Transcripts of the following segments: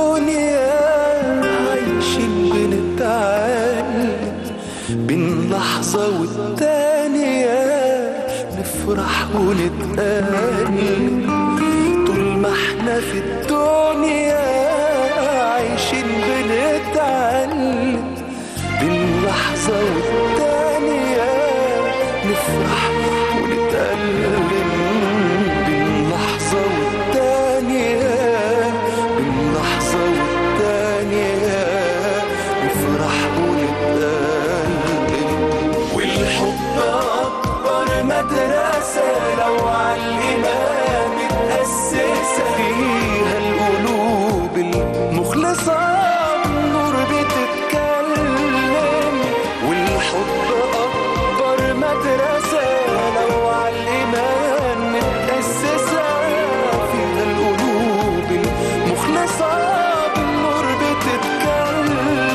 الدنيا عايشين بنتعلم بين لحظة والتانية نفرح ونتألم طول ما احنا في الدنيا عايشين بنتعلم بين لحظة والتانية نفرح ونتألم بين لحظة والتانية بين لحظة والتانية نفرح ونتألم والحب أكبر مدرسة لو عالإيمان متأسسة فيها القلوب المخلصة النور بتتكلم والحب أكبر مدرسة لو عالإيمان متأسسة فيها القلوب المخلصة النور بتتكلم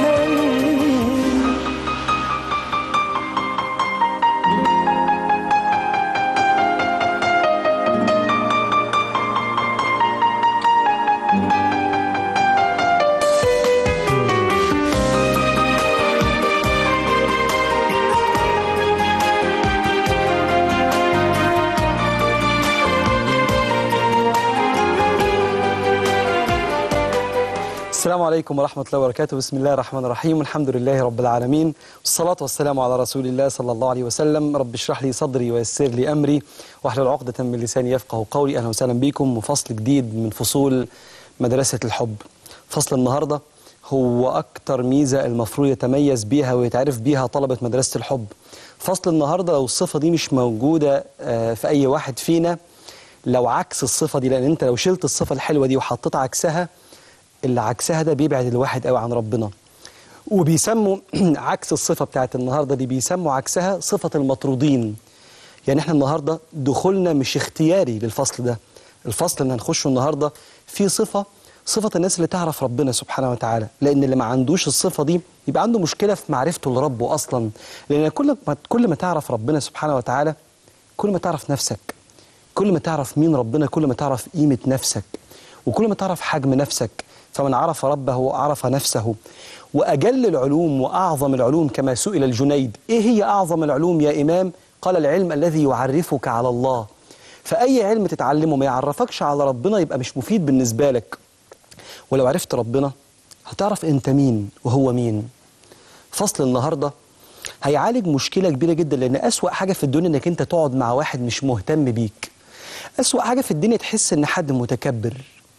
السلام عليكم ورحمة الله وبركاته بسم الله الرحمن الرحيم والحمد لله رب العالمين والصلاة والسلام على رسول الله صلى الله عليه وسلم رب اشرح لي صدري ويسر لي أمري واحلل عقدة من لساني يفقه قولي أهلا وسهلا بكم وفصل جديد من فصول مدرسة الحب فصل النهاردة هو أكتر ميزة المفروض يتميز بيها ويتعرف بيها طلبة مدرسة الحب فصل النهاردة لو الصفة دي مش موجودة آه، في أي واحد فينا لو عكس الصفة دي لأن أنت لو شلت الصفة الحلوة دي وحطيت عكسها اللي عكسها ده بيبعد الواحد قوي عن ربنا وبيسموا عكس الصفة بتاعت النهاردة دي بيسموا عكسها صفة المطرودين يعني احنا النهاردة دخولنا مش اختياري للفصل ده الفصل اللي هنخشه النهاردة فيه صفة صفة الناس اللي تعرف ربنا سبحانه وتعالى لأن اللي ما عندوش الصفة دي يبقى عنده مشكلة في معرفته لربه أصلا لأن كل ما كل ما تعرف ربنا سبحانه وتعالى كل ما تعرف نفسك كل ما تعرف مين ربنا كل ما تعرف قيمة نفسك وكل ما تعرف حجم نفسك فمن عرف ربه عرف نفسه وأجل العلوم وأعظم العلوم كما سئل الجنيد إيه هي أعظم العلوم يا إمام؟ قال العلم الذي يعرفك على الله فأي علم تتعلمه ما يعرفكش على ربنا يبقى مش مفيد بالنسبة لك ولو عرفت ربنا هتعرف أنت مين وهو مين فصل النهاردة هيعالج مشكلة كبيرة جدا لأن أسوأ حاجة في الدنيا إنك أنت تقعد مع واحد مش مهتم بيك أسوأ حاجة في الدنيا تحس إن حد متكبر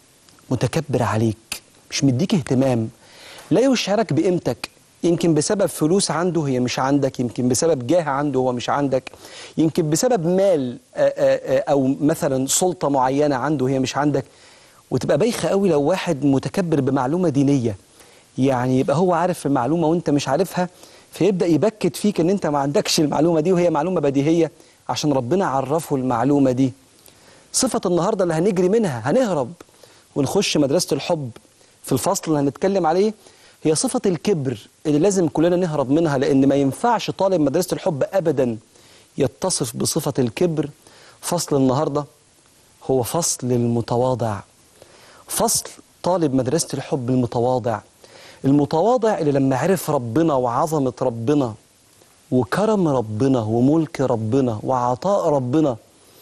متكبر عليك مش مديك اهتمام لا يشعرك بقيمتك يمكن بسبب فلوس عنده هي مش عندك يمكن بسبب جاه عنده هو مش عندك يمكن بسبب مال آه، آه، آه، او مثلا سلطة معينة عنده هي مش عندك وتبقى بايخة قوي لو واحد متكبر بمعلومة دينية يعني يبقى هو عارف المعلومة وانت مش عارفها فيبدأ يبكت فيك ان انت ما عندكش المعلومة دي وهي معلومة بديهية عشان ربنا عرفه المعلومة دي صفة النهاردة اللي هنجري منها هنهرب ونخش مدرسة الحب في الفصل اللي هنتكلم عليه هي صفة الكبر اللي لازم كلنا نهرب منها لأن ما ينفعش طالب مدرسة الحب أبدا يتصف بصفة الكبر فصل النهاردة هو فصل المتواضع فصل طالب مدرسة الحب المتواضع المتواضع اللي لما عرف ربنا وعظمة ربنا وكرم ربنا وملك ربنا وعطاء ربنا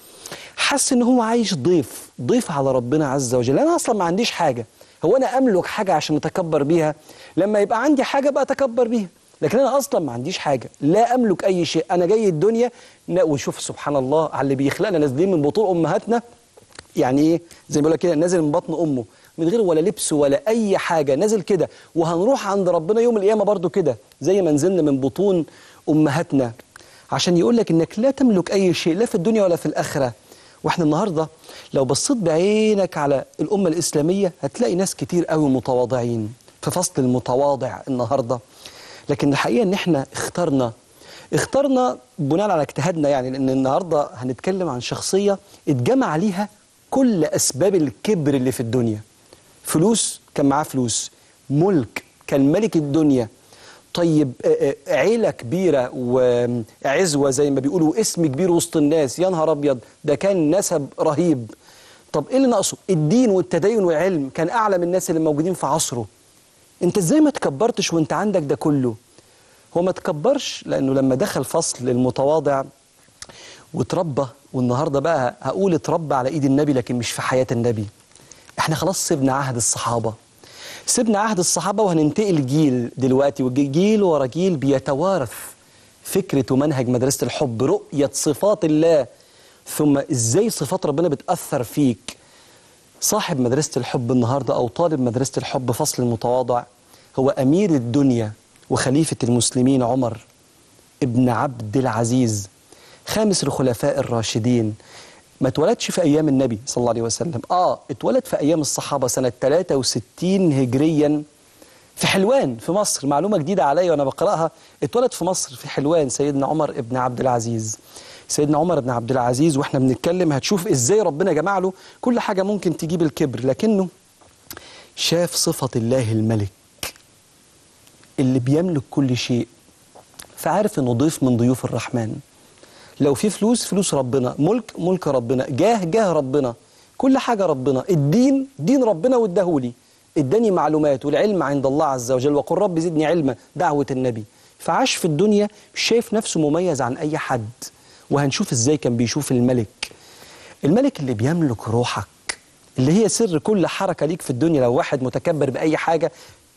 حس ان هو عايش ضيف ضيف على ربنا عز وجل انا اصلا ما عنديش حاجه هو انا املك حاجه عشان اتكبر بيها لما يبقى عندي حاجه بقى اتكبر بيها لكن انا اصلا ما عنديش حاجه لا املك اي شيء انا جاي الدنيا نا- وشوف سبحان الله على اللي بيخلقنا نازلين من بطون امهاتنا يعني ايه زي ما بيقول لك كده نازل من بطن امه من غير ولا لبس ولا اي حاجه نازل كده وهنروح عند ربنا يوم القيامه برضو كده زي ما نزلنا من بطون امهاتنا عشان يقول لك انك لا تملك اي شيء لا في الدنيا ولا في الاخره واحنا النهارده لو بصيت بعينك على الامه الاسلاميه هتلاقي ناس كتير قوي متواضعين في فصل المتواضع النهارده لكن الحقيقه ان احنا اخترنا اخترنا بناء على اجتهادنا يعني لان النهارده هنتكلم عن شخصيه اتجمع عليها كل اسباب الكبر اللي في الدنيا فلوس كان معاه فلوس ملك كان ملك الدنيا طيب آه، آه، عيلة كبيرة وعزوة زي ما بيقولوا اسم كبير وسط الناس يا نهار أبيض ده كان نسب رهيب طب ايه اللي ناقصه الدين والتدين والعلم كان اعلى من الناس اللي موجودين في عصره انت ازاي ما تكبرتش وانت عندك ده كله هو ما تكبرش لانه لما دخل فصل المتواضع وتربى والنهارده بقى هقول اتربى على ايد النبي لكن مش في حياه النبي احنا خلاص سيبنا عهد الصحابه سيبنا عهد الصحابه وهننتقل جيل دلوقتي وجيل ورا جيل بيتوارث فكره ومنهج مدرسه الحب رؤيه صفات الله ثم ازاي صفات ربنا بتاثر فيك صاحب مدرسه الحب النهارده او طالب مدرسه الحب فصل المتواضع هو امير الدنيا وخليفه المسلمين عمر ابن عبد العزيز خامس الخلفاء الراشدين ما اتولدش في ايام النبي صلى الله عليه وسلم اه اتولد في ايام الصحابه سنه 63 هجريا في حلوان في مصر معلومه جديده عليا وانا بقراها اتولد في مصر في حلوان سيدنا عمر ابن عبد العزيز سيدنا عمر بن عبد العزيز واحنا بنتكلم هتشوف ازاي ربنا جمع له كل حاجه ممكن تجيب الكبر لكنه شاف صفه الله الملك اللي بيملك كل شيء فعارف انه ضيف من ضيوف الرحمن لو في فلوس فلوس ربنا ملك ملك ربنا جاه جاه ربنا كل حاجة ربنا الدين دين ربنا واداهولي اداني معلومات والعلم عند الله عز وجل وقل رب زدني علما دعوة النبي فعاش في الدنيا مش شايف نفسه مميز عن أي حد وهنشوف ازاي كان بيشوف الملك الملك اللي بيملك روحك اللي هي سر كل حركة ليك في الدنيا لو واحد متكبر بأي حاجة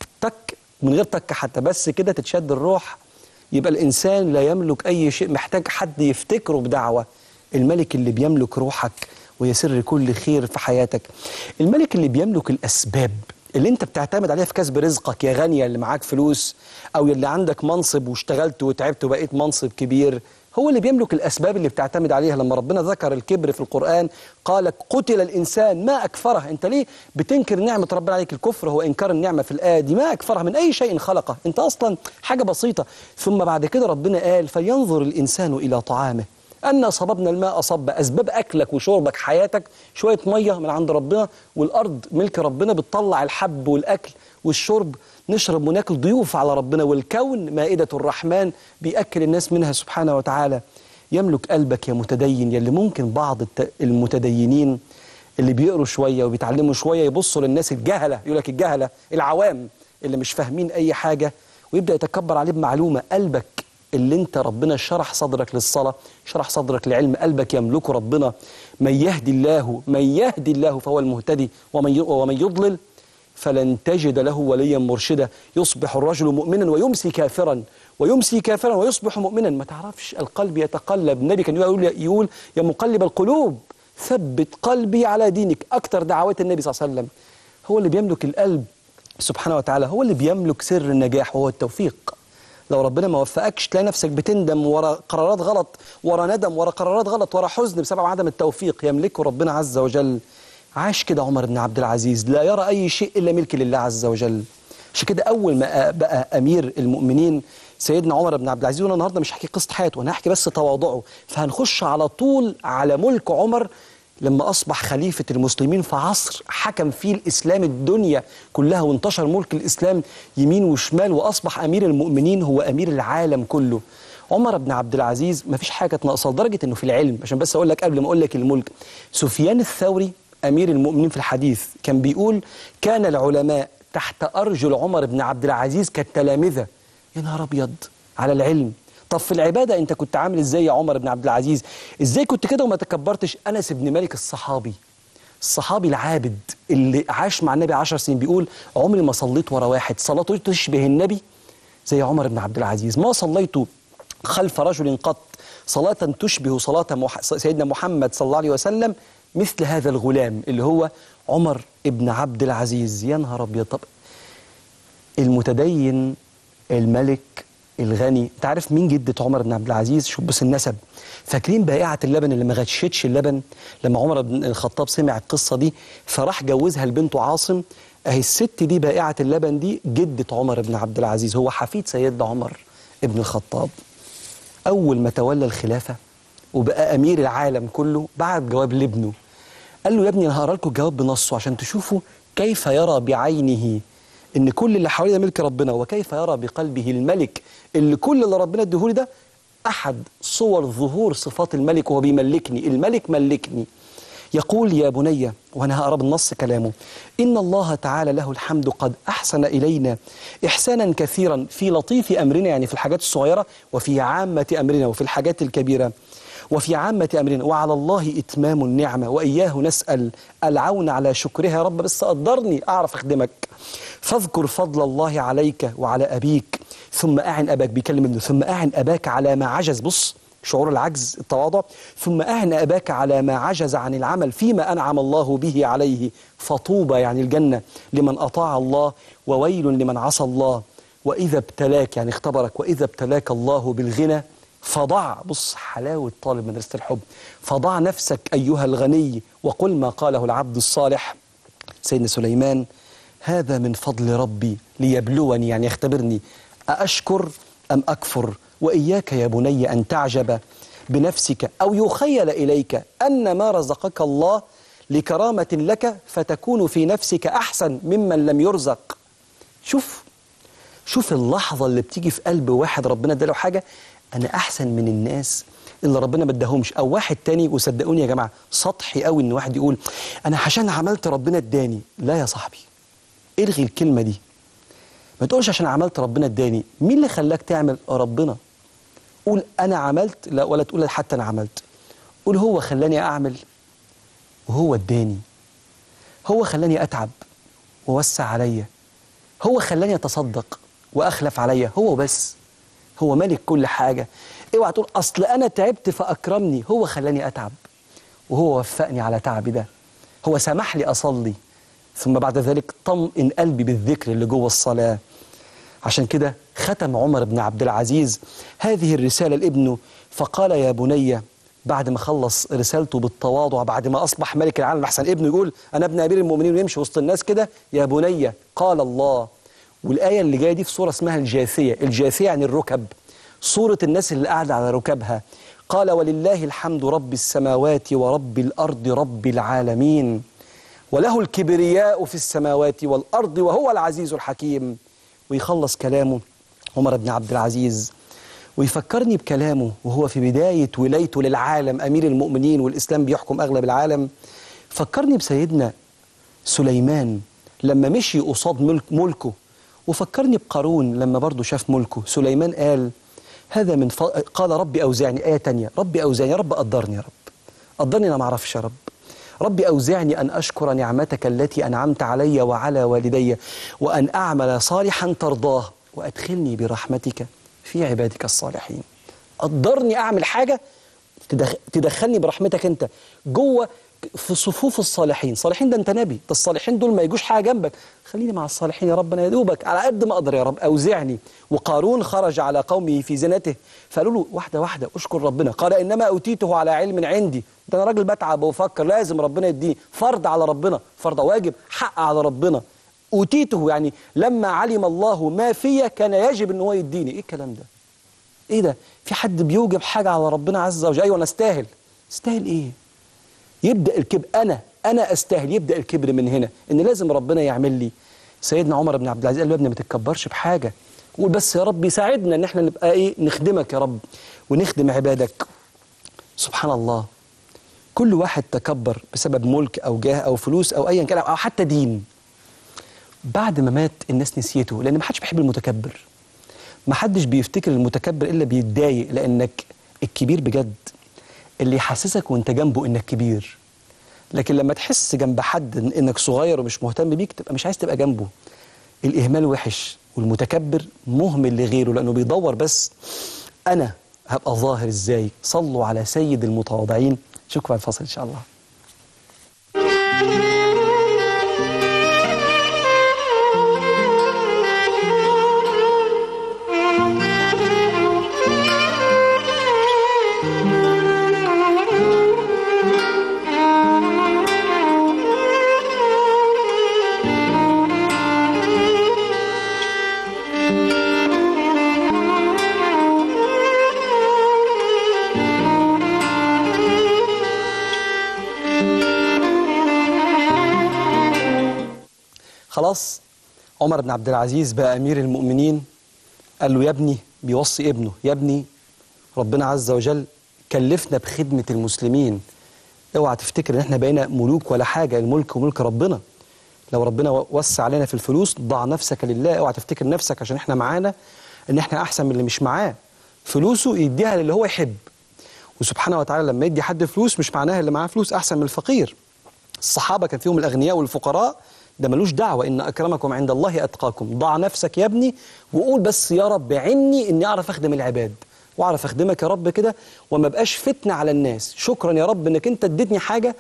تك من غير تك حتى بس كده تتشد الروح يبقى الإنسان لا يملك أي شيء محتاج حد يفتكره بدعوة الملك اللي بيملك روحك ويسر كل خير في حياتك الملك اللي بيملك الأسباب اللي انت بتعتمد عليها في كسب رزقك يا غنية اللي معاك فلوس أو اللي عندك منصب واشتغلت وتعبت وبقيت منصب كبير هو اللي بيملك الأسباب اللي بتعتمد عليها لما ربنا ذكر الكبر في القرآن قال قتل الإنسان ما أكفره أنت ليه بتنكر نعمة ربنا عليك الكفر هو إنكار النعمة في الآية دي ما أكفرها من أي شيء خلقه أنت أصلا حاجة بسيطة ثم بعد كده ربنا قال فلينظر الإنسان إلى طعامه أن صببنا الماء صب أسباب أكلك وشربك حياتك شوية مية من عند ربنا والأرض ملك ربنا بتطلع الحب والأكل والشرب نشرب وناكل ضيوف على ربنا والكون مائدة الرحمن بيأكل الناس منها سبحانه وتعالى يملك قلبك يا متدين يلي ممكن بعض الت- المتدينين اللي بيقروا شوية وبيتعلموا شوية يبصوا للناس الجهلة يقول لك الجهلة العوام اللي مش فاهمين أي حاجة ويبدأ يتكبر عليه بمعلومة قلبك اللي انت ربنا شرح صدرك للصلاة شرح صدرك لعلم قلبك يملكه ربنا من يهدي الله من يهدي الله فهو المهتدي ومن ي- ومن يضلل فلن تجد له وليا مرشدا يصبح الرجل مؤمنا ويمسي كافرا ويمسي كافرا ويصبح مؤمنا ما تعرفش القلب يتقلب النبي كان يقول يقول يا مقلب القلوب ثبت قلبي على دينك اكتر دعوات النبي صلى الله عليه وسلم هو اللي بيملك القلب سبحانه وتعالى هو اللي بيملك سر النجاح وهو التوفيق لو ربنا ما وفقكش تلاقي نفسك بتندم ورا قرارات غلط ورا ندم ورا قرارات غلط ورا حزن بسبب عدم التوفيق يملكه ربنا عز وجل عاش كده عمر بن عبد العزيز لا يرى أي شيء إلا ملك لله عز وجل عشان كده أول ما بقى أمير المؤمنين سيدنا عمر بن عبد العزيز وانا النهارده مش هحكي قصه حياته انا هحكي بس تواضعه فهنخش على طول على ملك عمر لما اصبح خليفه المسلمين في عصر حكم فيه الاسلام الدنيا كلها وانتشر ملك الاسلام يمين وشمال واصبح امير المؤمنين هو امير العالم كله عمر بن عبد العزيز ما فيش حاجه كانت ناقصه لدرجه انه في العلم عشان بس اقول لك قبل ما اقول لك الملك سفيان الثوري امير المؤمنين في الحديث كان بيقول كان العلماء تحت ارجل عمر بن عبد العزيز كالتلامذه يا نهار ابيض على العلم طب في العباده انت كنت عامل ازاي يا عمر بن عبد العزيز ازاي كنت كده وما تكبرتش انس بن مالك الصحابي الصحابي العابد اللي عاش مع النبي عشر سنين بيقول عمري ما صليت ورا واحد صلاته تشبه النبي زي عمر بن عبد العزيز ما صليت خلف رجل قط صلاة تشبه صلاة مح... سيدنا محمد صلى الله عليه وسلم مثل هذا الغلام اللي هو عمر ابن عبد العزيز يا نهار ابيض طب المتدين الملك الغني انت عارف مين جدة عمر بن عبد العزيز شوف بس النسب فاكرين بائعة اللبن اللي ما غشتش اللبن لما عمر بن الخطاب سمع القصة دي فراح جوزها لبنته عاصم اهي الست دي بائعة اللبن دي جدة عمر بن عبد العزيز هو حفيد سيدنا عمر ابن الخطاب أول ما تولى الخلافة وبقى أمير العالم كله بعت جواب لابنه قال له يا ابني أنا هقرا لكم الجواب بنصه عشان تشوفوا كيف يرى بعينه إن كل اللي حواليه ده ملك ربنا وكيف يرى بقلبه الملك اللي كل اللي ربنا اديهولي ده أحد صور ظهور صفات الملك وهو بيملكني الملك ملكني يقول يا بني وأنا هقرأ بالنص كلامه إن الله تعالى له الحمد قد أحسن إلينا إحسانا كثيرا في لطيف أمرنا يعني في الحاجات الصغيرة وفي عامة أمرنا وفي الحاجات الكبيرة وفي عامة أمرنا وعلى الله إتمام النعمة وإياه نسأل العون على شكرها يا رب بس قدرني أعرف أخدمك فاذكر فضل الله عليك وعلى أبيك ثم أعن أباك بيكلم ابنه ثم أعن أباك على ما عجز بص شعور العجز التواضع ثم أعن أباك على ما عجز عن العمل فيما أنعم الله به عليه فطوبى يعني الجنة لمن أطاع الله وويل لمن عصى الله وإذا ابتلاك يعني اختبرك وإذا ابتلاك الله بالغنى فضع بص حلاوة طالب مدرسة الحب فضع نفسك أيها الغني وقل ما قاله العبد الصالح سيدنا سليمان هذا من فضل ربي ليبلوني يعني يختبرني أأشكر أم أكفر وإياك يا بني أن تعجب بنفسك أو يخيل إليك أن ما رزقك الله لكرامة لك فتكون في نفسك أحسن ممن لم يرزق شوف شوف اللحظة اللي بتيجي في قلب واحد ربنا اداله حاجة أنا أحسن من الناس اللي ربنا ما اداهمش أو واحد تاني وصدقوني يا جماعة سطحي قوي إن واحد يقول أنا عشان عملت ربنا اداني لا يا صاحبي الغي الكلمة دي ما تقولش عشان عملت ربنا اداني مين اللي خلاك تعمل ربنا قول أنا عملت لا ولا تقول حتى أنا عملت قول هو خلاني أعمل وهو اداني هو خلاني أتعب ووسع عليا هو خلاني أتصدق وأخلف عليا هو بس هو ملك كل حاجة اوعى تقول أصل أنا تعبت فأكرمني هو خلاني أتعب وهو وفقني على تعبي ده هو سمح لي أصلي ثم بعد ذلك طمئن قلبي بالذكر اللي جوه الصلاة عشان كده ختم عمر بن عبد العزيز هذه الرسالة لابنه فقال يا بني بعد ما خلص رسالته بالتواضع بعد ما أصبح ملك العالم أحسن ابنه يقول أنا ابن أمير المؤمنين ويمشي وسط الناس كده يا بني قال الله والآية اللي جاية دي في سورة اسمها الجاثية الجاثية يعني الركب صورة الناس اللي قاعدة على ركبها قال ولله الحمد رب السماوات ورب الأرض رب العالمين وله الكبرياء في السماوات والأرض وهو العزيز الحكيم ويخلص كلامه عمر بن عبد العزيز ويفكرني بكلامه وهو في بداية ولايته للعالم أمير المؤمنين والإسلام بيحكم أغلب العالم فكرني بسيدنا سليمان لما مشي قصاد ملك ملكه وفكرني بقارون لما برضه شاف ملكه سليمان قال هذا من ف... قال ربي أوزعني آية تانية ربي أوزعني يا رب قدرني يا رب قدرني أنا ما أعرفش يا رب ربي أوزعني أن أشكر نعمتك التي أنعمت علي وعلى والدي وأن أعمل صالحا ترضاه وأدخلني برحمتك في عبادك الصالحين قدرني أعمل حاجة تدخ... تدخلني برحمتك أنت جوه في صفوف الصالحين صالحين ده أنت نبي ده الصالحين دول ما يجوش حاجة جنبك خليني مع الصالحين يا رب أنا يدوبك على قد ما أقدر يا رب أوزعني وقارون خرج على قومه في زنته فقالوا له واحدة واحدة أشكر ربنا قال إنما أوتيته على علم عندي ده أنا راجل بتعب وبفكر لازم ربنا يديني فرض على ربنا فرض واجب حق على ربنا أوتيته يعني لما علم الله ما فيا كان يجب ان هو يديني ايه الكلام ده ايه ده في حد بيوجب حاجة على ربنا عز وجل ايوه انا استاهل استاهل ايه يبدأ الكبر انا انا استاهل يبدأ الكبر من هنا ان لازم ربنا يعمل لي سيدنا عمر بن عبد العزيز قال له يا ابني ما تتكبرش بحاجة قول بس يا رب يساعدنا ان احنا نبقى ايه نخدمك يا رب ونخدم عبادك سبحان الله كل واحد تكبر بسبب ملك او جاه او فلوس او ايا كان او حتى دين بعد ما مات الناس نسيته لان ما حدش بيحب المتكبر ما حدش بيفتكر المتكبر الا بيتضايق لانك الكبير بجد اللي يحسسك وانت جنبه انك كبير لكن لما تحس جنب حد إن- انك صغير ومش مهتم بيك تبقى مش عايز تبقى جنبه الاهمال وحش والمتكبر مهمل لغيره لانه بيدور بس انا هبقى ظاهر ازاي صلوا على سيد المتواضعين شكرا الفصل ان شاء الله خلاص عمر بن عبد العزيز بقى امير المؤمنين قال له يا ابني بيوصي ابنه يا ابني ربنا عز وجل كلفنا بخدمة المسلمين اوعى تفتكر ان احنا بقينا ملوك ولا حاجه الملك ملك ربنا لو ربنا وسع علينا في الفلوس ضع نفسك لله اوعى تفتكر نفسك عشان احنا معانا ان احنا احسن من اللي مش معاه فلوسه يديها للي هو يحب وسبحانه وتعالى لما يدي حد فلوس مش معناها اللي معاه فلوس احسن من الفقير الصحابه كان فيهم الاغنياء والفقراء ده ملوش دعوه ان اكرمكم عند الله اتقاكم ضع نفسك يا ابني وقول بس يا رب عني اني اعرف اخدم العباد واعرف اخدمك يا رب كده وما بقاش فتنه على الناس شكرا يا رب انك انت اديتني حاجه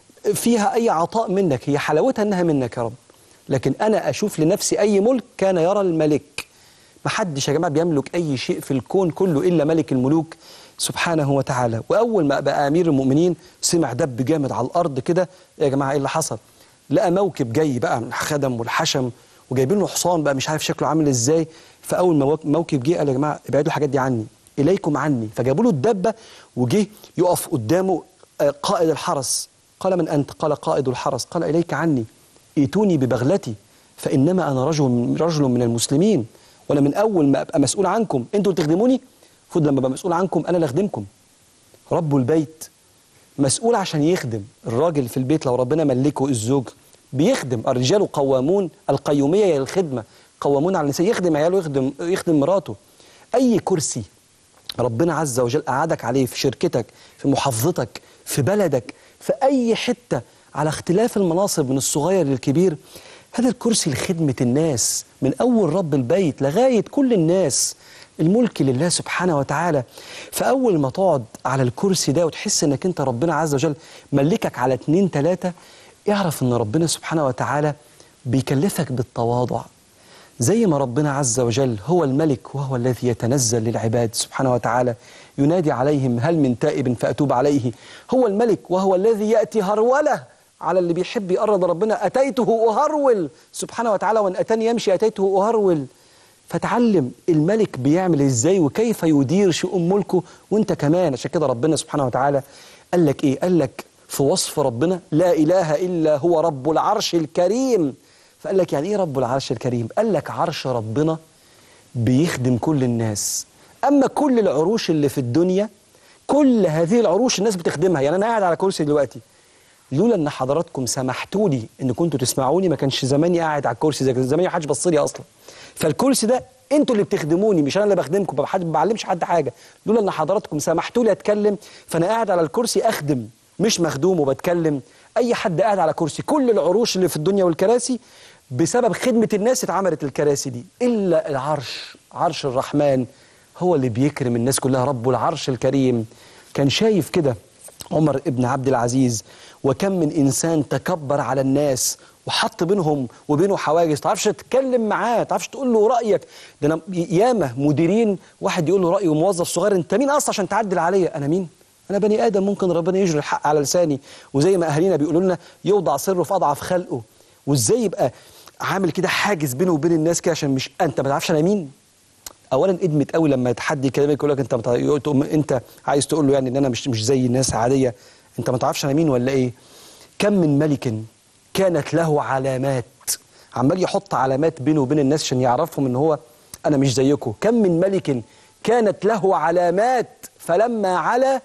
فيها اي عطاء منك هي حلاوتها انها منك يا رب لكن انا اشوف لنفسي اي ملك كان يرى الملك ما حدش يا جماعه بيملك اي شيء في الكون كله الا ملك الملوك سبحانه وتعالى واول ما بقى امير المؤمنين سمع دب جامد على الارض كده يا جماعه ايه اللي حصل لقى موكب جاي بقى من الخدم والحشم وجايبين له حصان بقى مش عارف شكله عامل ازاي فاول ما موك- موكب جه قال يا جماعه ابعدوا الحاجات دي عني اليكم عني فجابوا له الدبه وجه يقف قدامه آه، قائد الحرس قال من انت قال قائد الحرس قال اليك عني ائتوني ببغلتي فانما انا رجل رجل من المسلمين وانا من اول ما ابقى مسؤول عنكم انتوا اللي تخدموني المفروض لما ابقى مسؤول عنكم انا اللي اخدمكم رب البيت مسؤول عشان يخدم الراجل في البيت لو ربنا ملكه الزوج بيخدم الرجال قوامون القيومية هي الخدمة قوامون على النساء يخدم عياله يخدم يخدم مراته أي كرسي ربنا عز وجل قعدك عليه في شركتك في محافظتك في بلدك في أي حتة على اختلاف المناصب من الصغير للكبير هذا الكرسي لخدمة الناس من أول رب البيت لغاية كل الناس الملك لله سبحانه وتعالى فأول ما تقعد على الكرسي ده وتحس أنك أنت ربنا عز وجل ملكك على اتنين تلاتة اعرف أن ربنا سبحانه وتعالى بيكلفك بالتواضع زي ما ربنا عز وجل هو الملك وهو الذي يتنزل للعباد سبحانه وتعالى ينادي عليهم هل من تائب فأتوب عليه هو الملك وهو الذي يأتي هرولة على اللي بيحب يقرب ربنا أتيته أهرول سبحانه وتعالى وأن أتاني يمشي أتيته أهرول فتعلم الملك بيعمل ازاي وكيف يدير شؤون ملكه وانت كمان عشان كده ربنا سبحانه وتعالى قال لك ايه قال لك في وصف ربنا لا اله الا هو رب العرش الكريم فقال لك يعني ايه رب العرش الكريم قال لك عرش ربنا بيخدم كل الناس اما كل العروش اللي في الدنيا كل هذه العروش الناس بتخدمها يعني انا قاعد على كرسي دلوقتي لولا ان حضراتكم سمحتوا لي ان كنتوا تسمعوني ما كانش زماني قاعد على الكرسي زي كده زماني ما حدش بص لي اصلا فالكرسي ده انتوا اللي بتخدموني مش انا اللي بخدمكم ما حد- ما بعلمش حد حاجه لولا ان حضراتكم سمحتوا لي اتكلم فانا قاعد على الكرسي اخدم مش مخدوم وبتكلم اي حد قاعد على كرسي كل العروش اللي في الدنيا والكراسي بسبب خدمه الناس اتعملت الكراسي دي الا العرش عرش الرحمن هو اللي بيكرم الناس كلها رب العرش الكريم كان شايف كده عمر ابن عبد العزيز وكم من انسان تكبر على الناس وحط بينهم وبينه حواجز تعرفش تتكلم معاه تعرفش تقول له رايك ده انا ياما مديرين واحد يقول له رايه موظف صغير انت مين اصلا عشان تعدل عليا انا مين انا بني ادم ممكن ربنا يجري الحق على لساني وزي ما اهالينا بيقولوا لنا يوضع سره في اضعف خلقه وازاي يبقى عامل كده حاجز بينه وبين الناس كده عشان مش انت ما تعرفش انا مين اولا ادمت قوي لما حد يكلمك يقول لك انت متع... يقول- تقوم انت عايز تقول له يعني ان انا مش مش زي الناس عاديه انت ما تعرفش انا مين ولا ايه كم من ملك كانت له علامات عمال يحط علامات بينه وبين الناس عشان يعرفهم ان هو انا مش زيكم كم من ملك كانت له علامات فلما علا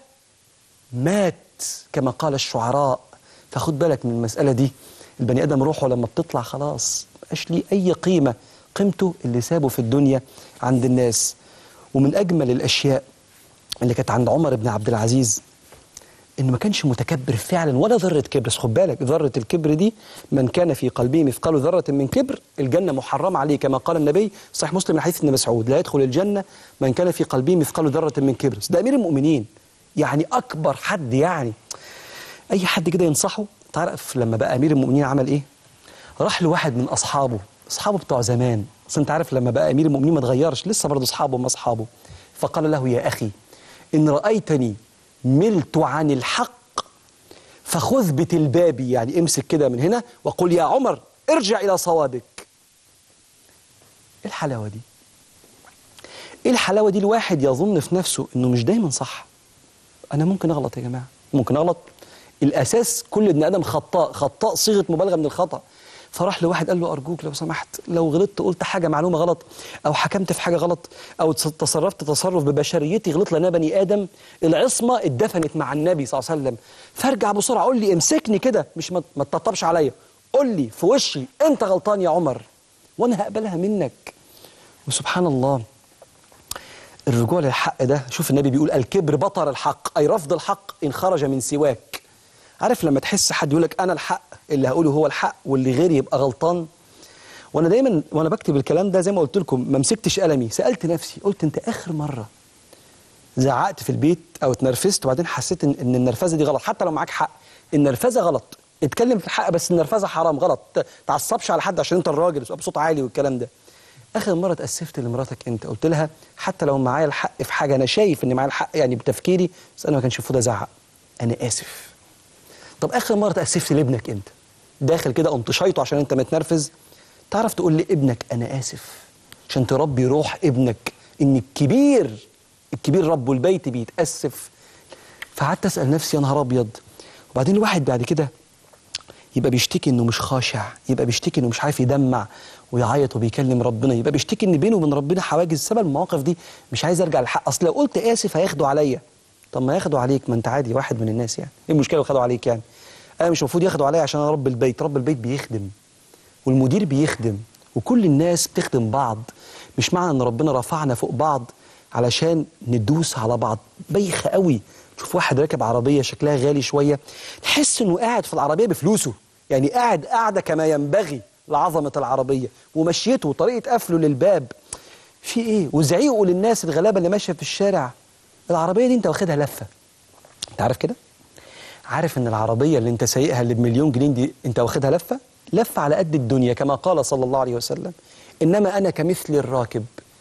مات كما قال الشعراء فخد بالك من المسألة دي البني آدم روحه لما بتطلع خلاص مبقاش ليه أي قيمة قيمته اللي سابه في الدنيا عند الناس ومن أجمل الأشياء اللي كانت عند عمر بن عبد العزيز انه ما كانش متكبر فعلا ولا ذره كبر بس خد بالك ذره الكبر دي من كان في قلبه مثقال ذره من كبر الجنه محرمه عليه كما قال النبي صحيح مسلم من حديث ابن مسعود لا يدخل الجنه من كان في قلبه مثقال ذره من كبر ده امير المؤمنين يعني اكبر حد يعني اي حد كده ينصحه تعرف لما بقى امير المؤمنين عمل ايه راح لواحد من اصحابه اصحابه بتوع زمان اصل انت عارف لما بقى امير المؤمنين ما اتغيرش لسه برضه اصحابه هم اصحابه فقال له يا اخي ان رايتني ملت عن الحق فخذ بتلبابي يعني امسك كده من هنا وقل يا عمر ارجع الى صوابك ايه الحلاوه دي ايه الحلاوه دي الواحد يظن في نفسه انه مش دايما صح انا ممكن اغلط يا جماعه ممكن اغلط الاساس كل ابن ادم خطاء خطاء صيغه مبالغه من الخطا فراح لواحد قال له ارجوك لو سمحت لو غلطت قلت حاجه معلومه غلط او حكمت في حاجه غلط او تصرفت تصرف ببشريتي غلط لان انا بني ادم العصمه اتدفنت مع النبي صلى الله عليه وسلم فارجع بسرعه قول لي امسكني كده مش ما ما تطبطبش عليا قول لي في وشي انت غلطان يا عمر وانا هقبلها منك وسبحان الله الرجوع للحق ده شوف النبي بيقول الكبر بطر الحق أي رفض الحق إن خرج من سواك عارف لما تحس حد يقول لك أنا الحق اللي هقوله هو الحق واللي غيري يبقى غلطان وأنا دايما وأنا بكتب الكلام ده زي ما قلت لكم ما مسكتش قلمي سألت نفسي قلت أنت آخر مرة زعقت في البيت أو اتنرفزت وبعدين حسيت إن, إن النرفزة دي غلط حتى لو معاك حق النرفزة غلط اتكلم في الحق بس النرفزة حرام غلط تعصبش على حد عشان أنت الراجل بصوت عالي والكلام ده اخر مره اتاسفت لمراتك انت قلت لها حتى لو معايا الحق في حاجه انا شايف ان معايا الحق يعني بتفكيري بس انا ما كانش المفروض ازعق انا اسف طب اخر مره اتاسفت لابنك انت داخل كده قمت شايطه عشان انت متنرفز تعرف تقول لابنك انا اسف عشان تربي روح ابنك ان الكبير الكبير رب البيت بيتاسف فقعدت اسال نفسي يا نهار ابيض وبعدين الواحد بعد كده يبقى بيشتكي انه مش خاشع يبقى بيشتكي انه مش عارف يدمع ويعيط وبيكلم ربنا يبقى بيشتكي ان بينه وبين ربنا حواجز سبب المواقف دي مش عايز ارجع للحق اصل لو قلت اسف هياخدوا عليا طب ما ياخدوا عليك ما انت عادي واحد من الناس يعني ايه المشكله لو خدوا عليك يعني انا مش المفروض ياخدوا عليا عشان انا رب البيت رب البيت بيخدم والمدير بيخدم وكل الناس بتخدم بعض مش معنى ان ربنا رفعنا فوق بعض علشان ندوس على بعض بايخه قوي تشوف واحد راكب عربيه شكلها غالي شويه تحس انه قاعد في العربيه بفلوسه يعني قاعد قاعده كما ينبغي لعظمه العربيه ومشيته وطريقه قفله للباب في ايه وزعيقه للناس الغلابه اللي ماشيه في الشارع العربيه دي انت واخدها لفه انت عارف كده عارف ان العربيه اللي انت سايقها اللي بمليون جنيه دي انت واخدها لفه لفه على قد الدنيا كما قال صلى الله عليه وسلم انما انا كمثل الراكب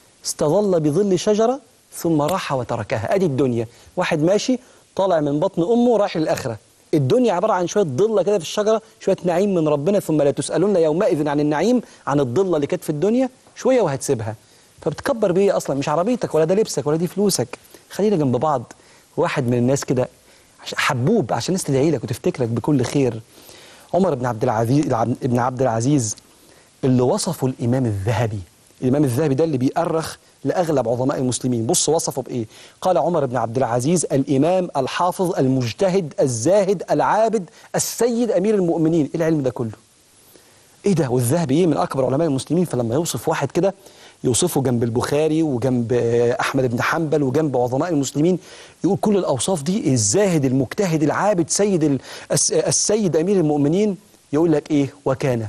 استظل بظل شجره ثم راح وتركها ادي الدنيا واحد ماشي طالع من بطن امه رايح للاخره الدنيا عباره عن شويه ضله كده في الشجره شويه نعيم من ربنا ثم لا تسالون يومئذ عن النعيم عن الضله اللي كانت في الدنيا شويه وهتسيبها فبتكبر بيه اصلا مش عربيتك ولا ده لبسك ولا دي فلوسك خلينا جنب بعض واحد من الناس كده عش- حبوب عشان الناس تدعي لك وتفتكرك بكل خير عمر بن عبد العزيز ابن عبد العزيز اللي وصفه الامام الذهبي الامام الذهبي ده اللي بيأرخ لاغلب عظماء المسلمين بص وصفه بايه قال عمر بن عبد العزيز الامام الحافظ المجتهد الزاهد العابد السيد امير المؤمنين ايه العلم ده كله ايه ده والذهبي ايه من اكبر علماء المسلمين فلما يوصف واحد كده يوصفه جنب البخاري وجنب آه، احمد بن حنبل وجنب عظماء المسلمين يقول كل الاوصاف دي الزاهد المجتهد العابد سيد ال- الس- السيد امير المؤمنين يقول لك ايه وكان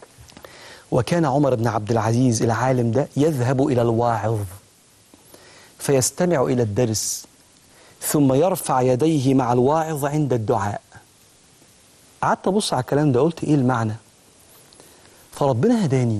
وكان عمر بن عبد العزيز العالم ده يذهب الى الواعظ فيستمع الى الدرس ثم يرفع يديه مع الواعظ عند الدعاء قعدت ابص على الكلام ده قلت ايه المعنى فربنا هداني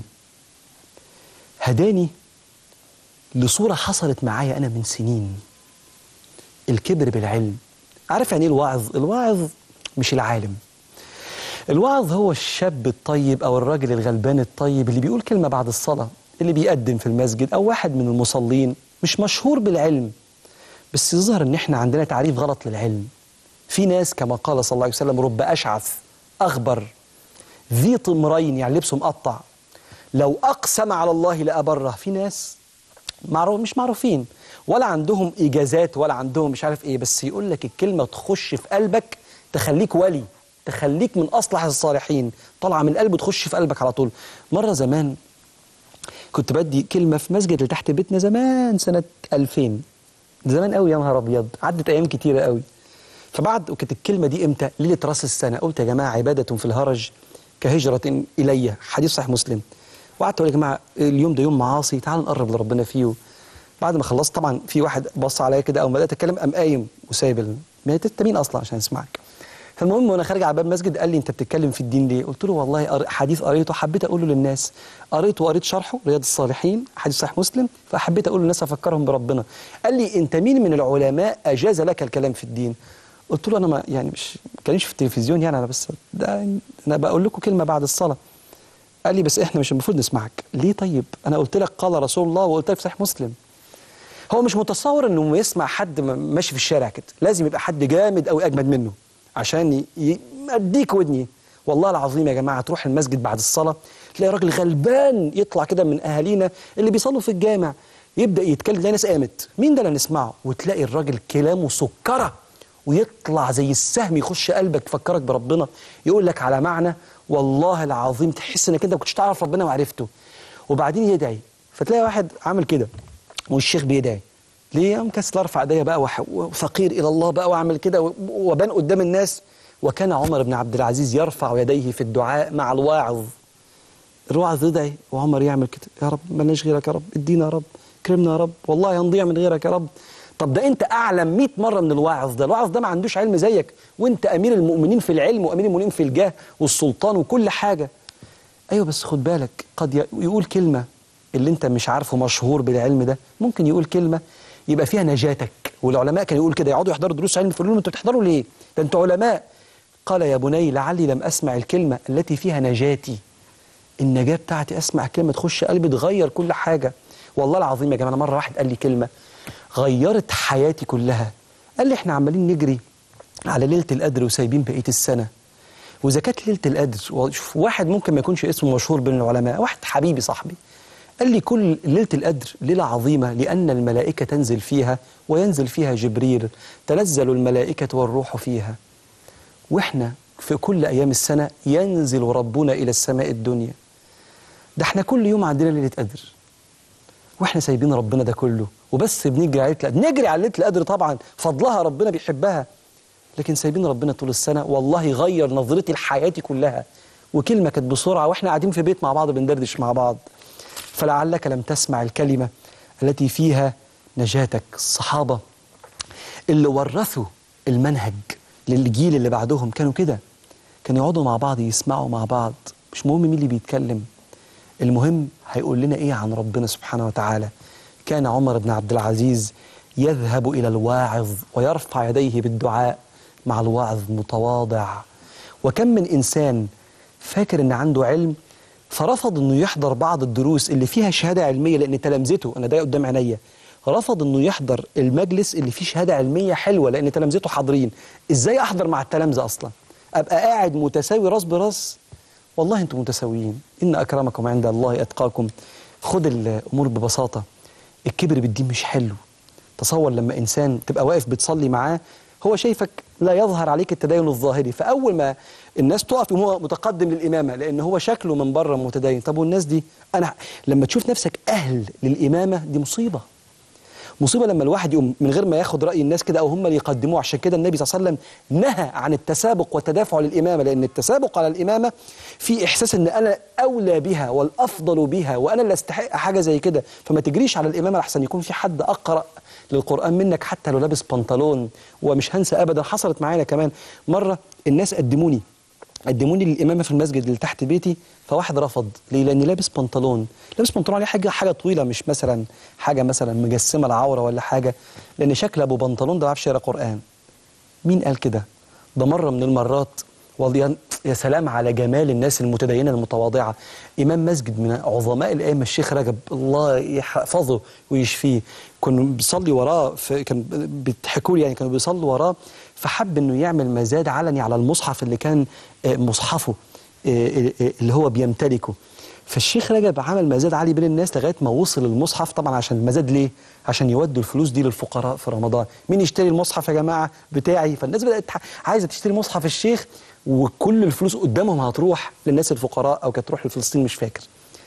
هداني لصورة حصلت معايا أنا من سنين الكبر بالعلم عارف يعني ايه الواعظ؟ الواعظ مش العالم الواعظ هو الشاب الطيب أو الراجل الغلبان الطيب اللي بيقول كلمة بعد الصلاة اللي بيقدم في المسجد أو واحد من المصلين مش مشهور بالعلم بس يظهر ان احنا عندنا تعريف غلط للعلم في ناس كما قال صلى الله عليه وسلم رب أشعث أغبر ذي طمرين يعني لبسه مقطع لو أقسم على الله لأبره في ناس معروف مش معروفين ولا عندهم إجازات ولا عندهم مش عارف إيه بس يقول لك الكلمة تخش في قلبك تخليك ولي تخليك من أصلح الصالحين طالعة من القلب تخش في قلبك على طول مرة زمان كنت بدي كلمة في مسجد اللي تحت بيتنا زمان سنة 2000 زمان قوي يا نهار أبيض عدت أيام كتيرة قوي فبعد وكانت الكلمة دي إمتى؟ ليلة رأس السنة قلت يا جماعة عبادة في الهرج كهجرة إلي حديث صحيح مسلم وقعدت أقول يا جماعة اليوم ده يوم معاصي تعالوا نقرب لربنا فيه بعد ما خلصت طبعا في واحد بص عليا كده أول ما بدأت أتكلم قام قايم وسايب ال- ما أنت مين أصلا عشان أسمعك فالمهم وانا خارج على باب المسجد قال لي انت بتتكلم في الدين ليه؟ قلت له والله قر- حديث قريته حبيت اقوله للناس قريته وقريت شرحه رياض الصالحين حديث صحيح مسلم فحبيت اقول للناس افكرهم بربنا قال لي انت مين من العلماء اجاز لك الكلام في الدين؟ قلت له انا ما يعني مش ما بتكلمش في التلفزيون يعني انا بس ده انا بقول لكم كلمه بعد الصلاه قال لي بس احنا مش المفروض نسمعك ليه طيب انا قلت لك قال رسول الله وقلت لك في صحيح مسلم هو مش متصور انه يسمع حد م- ماشي في الشارع كده لازم يبقى حد جامد او اجمد منه عشان ي- ي- يديك ودني والله العظيم يا جماعه تروح المسجد بعد الصلاه تلاقي راجل غلبان يطلع كده من اهالينا اللي بيصلوا في الجامع يبدا يتكلم تلاقي ناس قامت مين ده اللي نسمعه وتلاقي الراجل كلامه سكره ويطلع زي السهم يخش قلبك تفكرك بربنا يقول لك على معنى والله العظيم تحس انك انت ما كنتش تعرف ربنا وعرفته وبعدين يدعي فتلاقي واحد عامل كده والشيخ بيدعي ليه مكسل ارفع ايديا بقى وح- وفقير الى الله بقى واعمل كده و- وابان قدام الناس وكان عمر بن عبد العزيز يرفع يديه في الدعاء مع الواعظ الواعظ يدعي وعمر يعمل كده يا رب مالناش غيرك يا رب ادينا يا رب كرمنا يا رب والله هنضيع من غيرك يا رب طب ده انت اعلم 100 مره من الواعظ ده الواعظ ده ما عندوش علم زيك وانت امير المؤمنين في العلم وامير المؤمنين في الجاه والسلطان وكل حاجه ايوه بس خد بالك قد ي- يقول كلمه اللي انت مش عارفه مشهور بالعلم ده ممكن يقول كلمه يبقى فيها نجاتك والعلماء كانوا يقول كده يقعدوا يحضروا دروس علم فيقولوا لهم انتوا بتحضروا ليه؟ ده انتوا علماء قال يا بني لعلي لم اسمع الكلمه التي فيها نجاتي النجاه بتاعتي اسمع كلمه تخش قلبي تغير كل حاجه والله العظيم يا جماعه أنا مره واحد قال لي كلمه غيرت حياتي كلها قال لي احنا عمالين نجري على ليله القدر وسايبين بقيه السنه واذا كانت ليله القدر وشوف واحد ممكن ما يكونش اسمه مشهور بين العلماء واحد حبيبي صاحبي قال لي كل ليله القدر ليله عظيمه لان الملائكه تنزل فيها وينزل فيها جبريل تنزل الملائكه والروح فيها واحنا في كل ايام السنه ينزل ربنا الى السماء الدنيا ده احنا كل يوم عندنا ليله قدر واحنا سايبين ربنا ده كله وبس بنجري على ليله القدر نجري على ليله القدر طبعا فضلها ربنا بيحبها لكن سايبين ربنا طول السنه والله غير نظرتي لحياتي كلها وكلمه كانت بسرعه واحنا قاعدين في بيت مع بعض بندردش مع بعض فلعلك لم تسمع الكلمه التي فيها نجاتك الصحابه اللي ورثوا المنهج للجيل اللي بعدهم كانوا كده كانوا يقعدوا مع بعض يسمعوا مع بعض مش مهم مين اللي بيتكلم المهم هيقول لنا ايه عن ربنا سبحانه وتعالى كان عمر بن عبد العزيز يذهب الى الواعظ ويرفع يديه بالدعاء مع الواعظ متواضع وكم من انسان فاكر ان عنده علم فرفض انه يحضر بعض الدروس اللي فيها شهاده علميه لان تلامذته انا ده قدام عينيا رفض انه يحضر المجلس اللي فيه شهاده علميه حلوه لان تلامذته حاضرين ازاي احضر مع التلامذه اصلا ابقى قاعد متساوي راس براس والله انتم متساويين ان اكرمكم عند الله اتقاكم خد الامور ببساطه الكبر بالدين مش حلو تصور لما انسان تبقى واقف بتصلي معاه هو شايفك لا يظهر عليك التدين الظاهري فاول ما الناس تقف وهو متقدم للامامه لان هو شكله من بره متدين طب والناس دي انا لما تشوف نفسك اهل للامامه دي مصيبه مصيبه لما الواحد يقوم من غير ما ياخد راي الناس كده او هم اللي يقدموه عشان كده النبي صلى الله عليه وسلم نهى عن التسابق والتدافع للامامه لان التسابق على الامامه في احساس ان انا اولى بها والافضل بها وانا اللي استحق حاجه زي كده فما تجريش على الامامه لحسن يكون في حد اقرا للقران منك حتى لو لابس بنطلون ومش هنسى ابدا حصلت معانا كمان مره الناس قدموني قدموني للامامه في المسجد اللي تحت بيتي فواحد رفض ليه لاني لابس بنطلون لابس بنطلون عليه حاجه حاجه طويله مش مثلا حاجه مثلا مجسمه العوره ولا حاجه لان شكل ابو بنطلون ده ما بيعرفش يقرا قران مين قال كده ده مره من المرات والله يا سلام على جمال الناس المتدينه المتواضعه امام مسجد من عظماء الائمه الشيخ رجب الله يحفظه ويشفيه كنا بيصلي وراه في كان بيضحكوا لي يعني كانوا بيصلوا وراه فحب انه يعمل مزاد علني على المصحف اللي كان آه، مصحفه آه، آه، اللي هو بيمتلكه فالشيخ رجب عمل مزاد عالي بين الناس لغايه ما وصل المصحف طبعا عشان المزاد ليه؟ عشان يودوا الفلوس دي للفقراء في رمضان، مين يشتري المصحف يا جماعه بتاعي؟ فالناس بدات تح- عايزه تشتري مصحف الشيخ وكل الفلوس قدامهم هتروح للناس الفقراء او كانت تروح لفلسطين مش فاكر.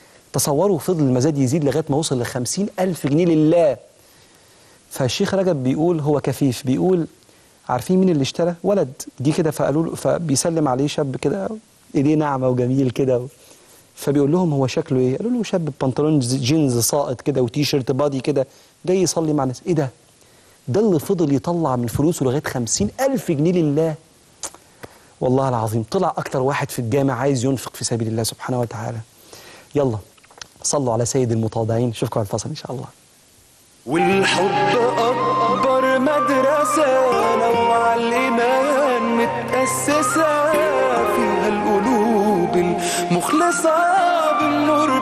تصوروا فضل المزاد يزيد لغايه ما وصل ل ألف جنيه لله. فالشيخ رجب بيقول هو كفيف بيقول عارفين مين اللي اشترى؟ ولد جه كده فقالوا له فبيسلم عليه شاب كده ايديه ناعمه وجميل كده فبيقول لهم هو شكله ايه؟ قالوا له شاب بنطلون جينز ساقط كده وتي شيرت بادي كده جاي يصلي مع الناس ايه ده؟ ده اللي فضل يطلع من فلوسه لغايه خمسين ألف جنيه لله والله العظيم طلع أكتر واحد في الجامع عايز ينفق في سبيل الله سبحانه وتعالى يلا صلوا على سيد المتواضعين اشوفكم على الفصل إن شاء الله والحب أكبر مدرسة لو على الإيمان متأسسة فيها القلوب المخلصة بالنور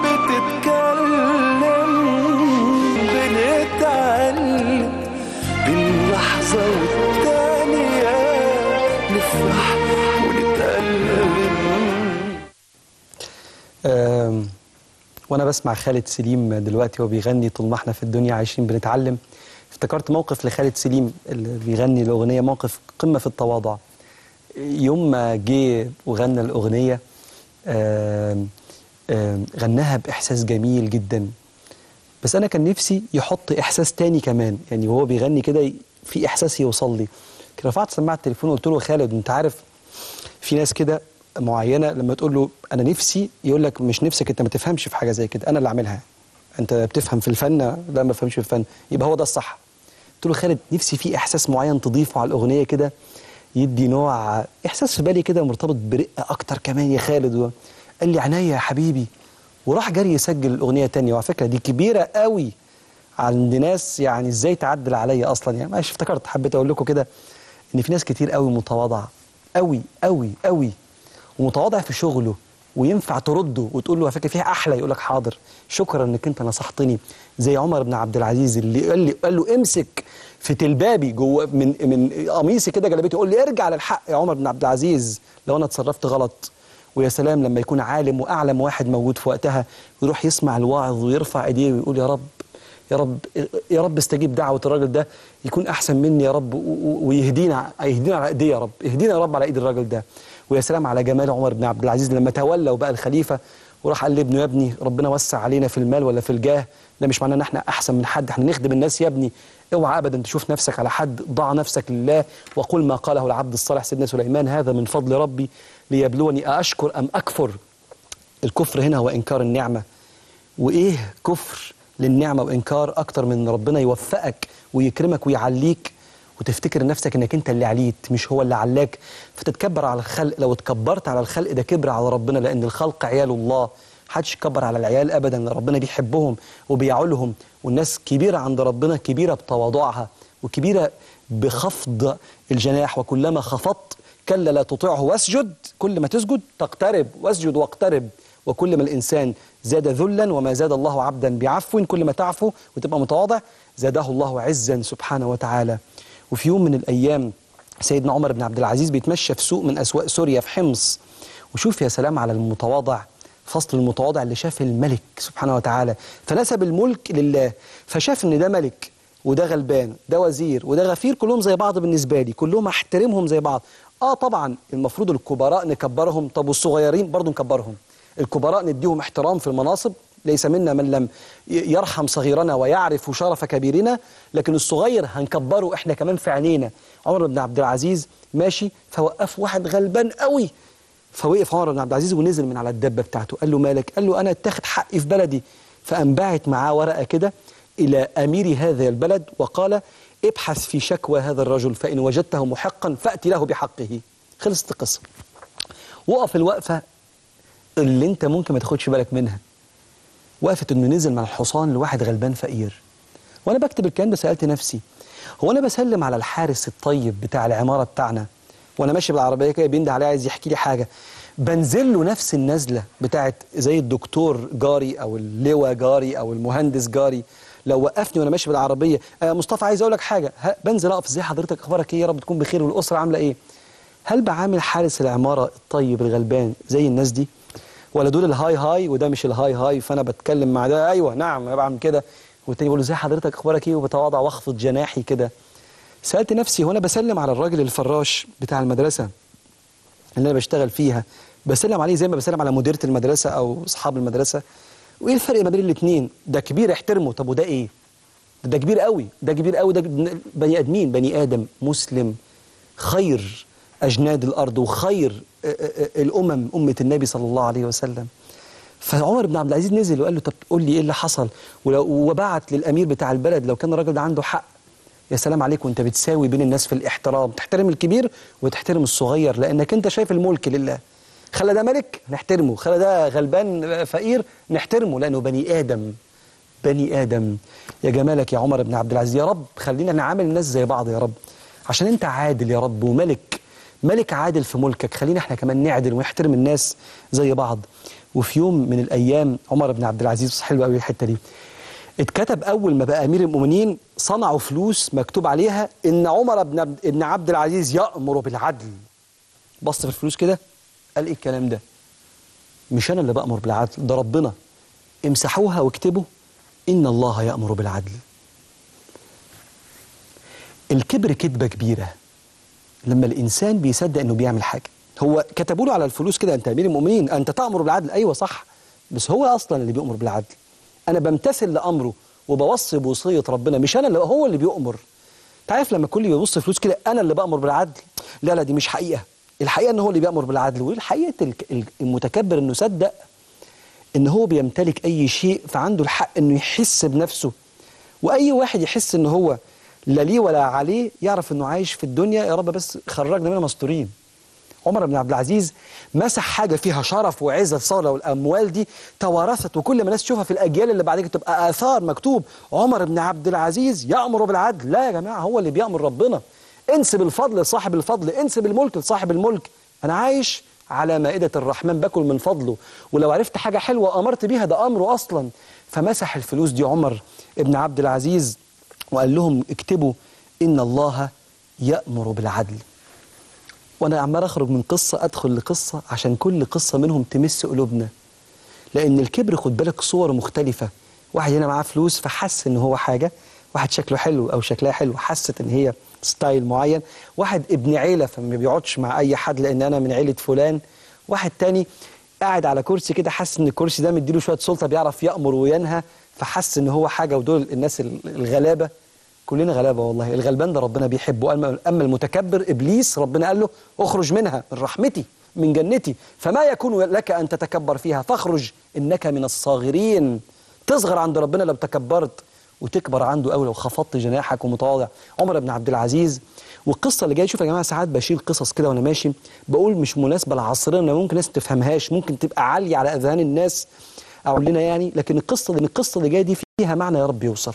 بتتكلم بنتعلم باللحظة والتانية نفرح ونتألم وانا بسمع خالد سليم دلوقتي وهو بيغني طول ما احنا في الدنيا عايشين بنتعلم افتكرت موقف لخالد سليم اللي بيغني الاغنيه موقف قمه في التواضع يوم ما جه وغنى الاغنيه آم، آم، غناها باحساس جميل جدا بس انا كان نفسي يحط احساس تاني كمان يعني وهو بيغني كده ي- في احساس يوصل لي كده رفعت سماعه التليفون وقلت له يا خالد انت عارف في ناس كده معينه لما تقول له انا نفسي يقول لك مش نفسك انت ما تفهمش في حاجه زي كده انا اللي اعملها انت بتفهم في الفن لا ما بفهمش في الفن يبقى هو ده الصح قلت له خالد نفسي في احساس معين تضيفه على الاغنيه كده يدي نوع احساس في بالي كده مرتبط برقه اكتر كمان يا خالد و... قال لي عينيا يا حبيبي وراح جري يسجل الاغنيه تانية وعلى فكره دي كبيره قوي عند ناس يعني ازاي تعدل عليا اصلا يعني ماشي افتكرت حبيت اقول لكم كده ان في ناس كتير قوي متواضعه قوي قوي قوي ومتواضع في شغله وينفع ترده وتقول له على فكره فيها احلى يقول لك حاضر شكرا انك انت نصحتني زي عمر بن عبد العزيز اللي قال لي قال له امسك في تلبابي جوه من من قميصي كده جلابيتي يقول لي ارجع للحق يا عمر بن عبد العزيز لو انا اتصرفت غلط ويا سلام لما يكون عالم واعلم واحد موجود في وقتها يروح يسمع الواعظ ويرفع ايديه ويقول يا رب يا رب يا رب استجيب دعوه الراجل ده يكون احسن مني يا رب و- و- ويهدينا يهدينا على ايديه يا رب اهدينا يا رب على ايد الراجل ده ويا سلام على جمال عمر بن عبد العزيز لما تولى وبقى الخليفه وراح قال لابنه يا ابني ربنا وسع علينا في المال ولا في الجاه ده مش معناه ان احنا احسن من حد احنا نخدم الناس يا ابني اوعى ابدا تشوف نفسك على حد ضع نفسك لله وقل ما قاله العبد الصالح سيدنا سليمان هذا من فضل ربي ليبلوني أأشكر أم أكفر الكفر هنا هو إنكار النعمة وإيه كفر للنعمة وإنكار أكتر من إن ربنا يوفقك ويكرمك ويعليك وتفتكر نفسك انك انت اللي عليت مش هو اللي علاك فتتكبر على الخلق لو اتكبرت على الخلق ده كبر على ربنا لان الخلق عيال الله محدش يكبر على العيال ابدا لأن ربنا بيحبهم وبيعولهم والناس كبيره عند ربنا كبيره بتواضعها وكبيره بخفض الجناح وكلما خفضت كلا لا تطيعه واسجد كل ما تسجد تقترب واسجد واقترب وكل ما الإنسان زاد ذلا وما زاد الله عبدا بعفو كل ما تعفو وتبقى متواضع زاده الله عزا سبحانه وتعالى وفي يوم من الأيام سيدنا عمر بن عبد العزيز بيتمشى في سوق من أسواق سوريا في حمص وشوف يا سلام على المتواضع فصل المتواضع اللي شاف الملك سبحانه وتعالى فنسب الملك لله فشاف ان ده ملك وده غلبان ده وزير وده غفير كلهم زي بعض بالنسبه لي كلهم احترمهم زي بعض اه طبعا المفروض الكبراء نكبرهم طب والصغيرين برضو نكبرهم الكبراء نديهم احترام في المناصب ليس منا من لم ي- يرحم صغيرنا ويعرف شرف كبيرنا لكن الصغير هنكبره احنا كمان في عينينا عمر بن عبد العزيز ماشي فوقف واحد غلبان قوي فوقف عمر بن عبد العزيز ونزل من على الدبه بتاعته قال له مالك قال له انا اتاخد حقي في بلدي فانبعت معاه ورقه كده الى امير هذا البلد وقال ابحث في شكوى هذا الرجل فان وجدته محقا فات له بحقه خلصت القصه وقف الوقفه اللي انت ممكن ما تاخدش بالك منها وقفت انه نزل من الحصان لواحد غلبان فقير وانا بكتب الكلام ده سالت نفسي هو انا بسلم على الحارس الطيب بتاع العماره بتاعنا وانا ماشي بالعربيه كده بينده عليا عايز يحكي لي حاجه بنزل له نفس النزله بتاعت زي الدكتور جاري او اللواء جاري او المهندس جاري لو وقفني وانا ماشي بالعربيه آه مصطفى عايز اقول لك حاجه ها، بنزل اقف ازاي حضرتك اخبارك ايه يا رب تكون بخير والاسره عامله ايه هل بعامل حارس العماره الطيب الغلبان زي الناس دي ولا دول الهاي هاي وده مش الهاي هاي فانا بتكلم مع ده ايوه نعم انا بعمل كده والتاني بيقول له ازاي حضرتك اخبارك ايه وبتواضع واخفض جناحي كده سالت نفسي هو انا بسلم على الراجل الفراش بتاع المدرسه اللي انا بشتغل فيها بسلم عليه زي ما بسلم على مديره المدرسه او اصحاب المدرسه وايه الفرق ما بين الاثنين ده كبير احترمه طب وده ايه ده, ده كبير قوي ده كبير قوي ده بني ادمين بني ادم مسلم خير اجناد الارض وخير آه، آه، آه، الامم امه النبي صلى الله عليه وسلم فعمر بن عبد العزيز نزل وقال له طب قول لي ايه اللي حصل ولو وبعت للامير بتاع البلد لو كان الراجل ده عنده حق يا سلام عليك وانت بتساوي بين الناس في الاحترام تحترم الكبير وتحترم الصغير لانك انت شايف الملك لله خلى ده ملك نحترمه خلى ده غلبان فقير نحترمه لانه بني ادم بني ادم يا جمالك يا عمر بن عبد العزيز يا رب خلينا نعامل الناس زي بعض يا رب عشان انت عادل يا رب وملك ملك عادل في ملكك خلينا احنا كمان نعدل ونحترم الناس زي بعض وفي يوم من الايام عمر بن عبد العزيز حلو قوي الحته دي اتكتب اول ما بقى امير المؤمنين صنعوا فلوس مكتوب عليها ان عمر بن عبد, ابن عبد العزيز يامر بالعدل بص في الفلوس كده قال ايه الكلام ده مش انا اللي بامر بالعدل ده ربنا امسحوها واكتبوا إن الله يأمر بالعدل الكبر كذبة كبيرة لما الإنسان بيصدق إنه بيعمل حاجة هو كتبوا له على الفلوس كده أنت أمير المؤمنين أنت تأمر بالعدل أيوة صح بس هو أصلا اللي بيأمر بالعدل أنا بمتثل لأمره وبوصي بوصية ربنا مش أنا اللي هو اللي بيأمر تعرف لما كل يبص فلوس كده أنا اللي بأمر بالعدل لا لا دي مش حقيقة الحقيقة إن هو اللي بيأمر بالعدل والحقيقة الك- المتكبر إنه صدق ان هو بيمتلك اي شيء فعنده الحق انه يحس بنفسه واي واحد يحس ان هو لا ليه ولا عليه يعرف انه عايش في الدنيا يا رب بس خرجنا منها مستورين عمر بن عبد العزيز مسح حاجه فيها شرف وعزه الثوره والاموال دي توارثت وكل ما الناس تشوفها في الاجيال اللي بعد كده تبقى اثار مكتوب عمر بن عبد العزيز يامر بالعدل لا يا جماعه هو اللي بيامر ربنا انسب الفضل لصاحب الفضل انسب الملك لصاحب الملك انا عايش على مائدة الرحمن باكل من فضله ولو عرفت حاجة حلوة أمرت بيها ده أمره أصلا فمسح الفلوس دي عمر ابن عبد العزيز وقال لهم اكتبوا إن الله يأمر بالعدل وأنا عمال أخرج من قصة أدخل لقصة عشان كل قصة منهم تمس قلوبنا لأن الكبر خد بالك صور مختلفة واحد هنا معاه فلوس فحس إن هو حاجة واحد شكله حلو أو شكلها حلو حست إن هي ستايل معين واحد ابن عيلة فما بيقعدش مع أي حد لأن أنا من عيلة فلان واحد تاني قاعد على كرسي كده حس إن الكرسي ده مديله شوية سلطة بيعرف يأمر وينهى فحس إن هو حاجة ودول الناس الغلابة كلنا غلابة والله الغلبان ده ربنا بيحبه أما أما المتكبر إبليس ربنا قال له اخرج منها من رحمتي من جنتي فما يكون لك أن تتكبر فيها فاخرج إنك من الصاغرين تصغر عند ربنا لو تكبرت وتكبر عنده قوي لو خفضت جناحك ومتواضع عمر بن عبد العزيز والقصه اللي جايه شوف يا جماعه ساعات بشيل قصص كده وانا ماشي بقول مش مناسبه لعصرنا ممكن ناس ما تفهمهاش ممكن تبقى عاليه على اذهان الناس او لنا يعني لكن القصه دي القصه اللي جايه دي فيها معنى يا رب يوصل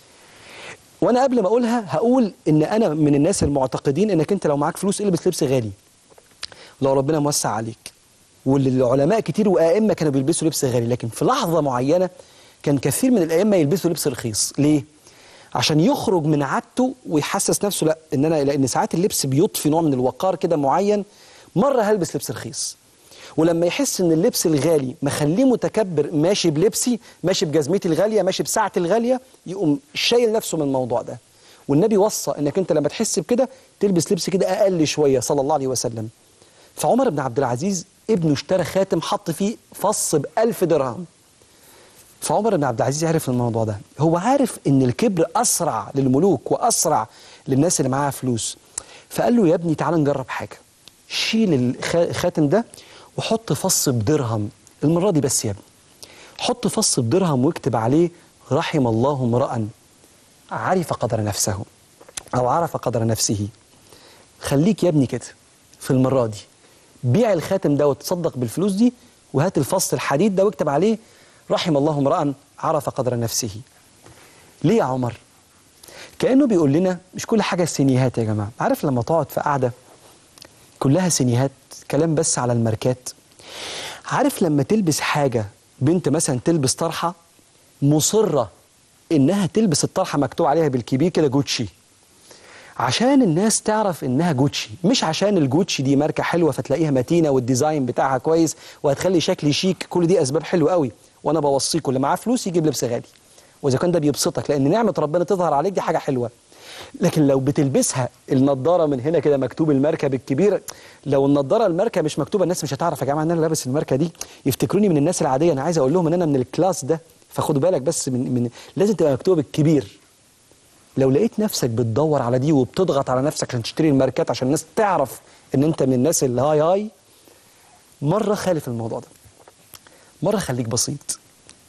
وانا قبل ما اقولها هقول ان انا من الناس المعتقدين انك انت لو معاك فلوس البس لبس غالي لو ربنا موسع عليك واللي العلماء كتير وائمه كانوا بيلبسوا لبس غالي لكن في لحظه معينه كان كثير من الائمه يلبسوا لبس رخيص ليه عشان يخرج من عادته ويحسس نفسه لا ان انا لان ساعات اللبس بيضفي نوع من الوقار كده معين مره هلبس لبس رخيص ولما يحس ان اللبس الغالي مخليه متكبر ماشي بلبسي ماشي بجزمتي الغاليه ماشي بساعتي الغاليه يقوم شايل نفسه من الموضوع ده والنبي وصى انك انت لما تحس بكده تلبس لبس كده اقل شويه صلى الله عليه وسلم فعمر بن عبد العزيز ابنه اشترى خاتم حط فيه فص بألف درهم فعمر بن عبد العزيز عرف الموضوع ده هو عارف ان الكبر اسرع للملوك واسرع للناس اللي معاها فلوس فقال له يا ابني تعال نجرب حاجه شيل الخ- الخاتم ده وحط فص بدرهم المره دي بس يا ابني حط فص بدرهم واكتب عليه رحم الله امرأ عرف قدر نفسه او عرف قدر نفسه خليك يا ابني كده في المره دي بيع الخاتم ده وتصدق بالفلوس دي وهات الفص الحديد ده واكتب عليه رحم الله امرأ عرف قدر نفسه ليه يا عمر كأنه بيقول لنا مش كل حاجة سينيهات يا جماعة عارف لما تقعد في قعدة كلها سينيهات كلام بس على الماركات عارف لما تلبس حاجة بنت مثلا تلبس طرحة مصرة إنها تلبس الطرحة مكتوب عليها بالكبير كده جوتشي عشان الناس تعرف انها جوتشي مش عشان الجوتشي دي ماركه حلوه فتلاقيها متينه والديزاين بتاعها كويس وهتخلي شكلي شيك كل دي اسباب حلوه قوي وانا بوصيكم اللي معاه فلوس يجيب لبس غالي واذا كان ده بيبسطك لان نعمه ربنا تظهر عليك دي حاجه حلوه لكن لو بتلبسها النضاره من هنا كده مكتوب الماركه بالكبير لو النضاره الماركه مش مكتوبه الناس مش هتعرف يا جماعه ان انا لابس الماركه دي يفتكروني من الناس العاديه انا عايز اقول لهم ان انا من الكلاس ده فخدوا بالك بس من, من لازم تبقى مكتوبه بالكبير لو لقيت نفسك بتدور على دي وبتضغط على نفسك عشان تشتري الماركات عشان الناس تعرف ان انت من الناس اللي هاي هاي مره خالف الموضوع ده مره خليك بسيط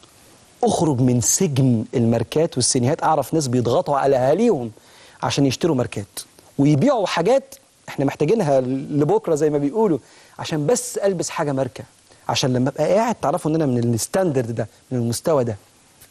اخرج من سجن الماركات والسينيهات اعرف ناس بيضغطوا على اهاليهم عشان يشتروا ماركات ويبيعوا حاجات احنا محتاجينها لبكره زي ما بيقولوا عشان بس البس حاجه ماركه عشان لما ابقى قاعد تعرفوا ان انا من الستاندرد ده من المستوى ده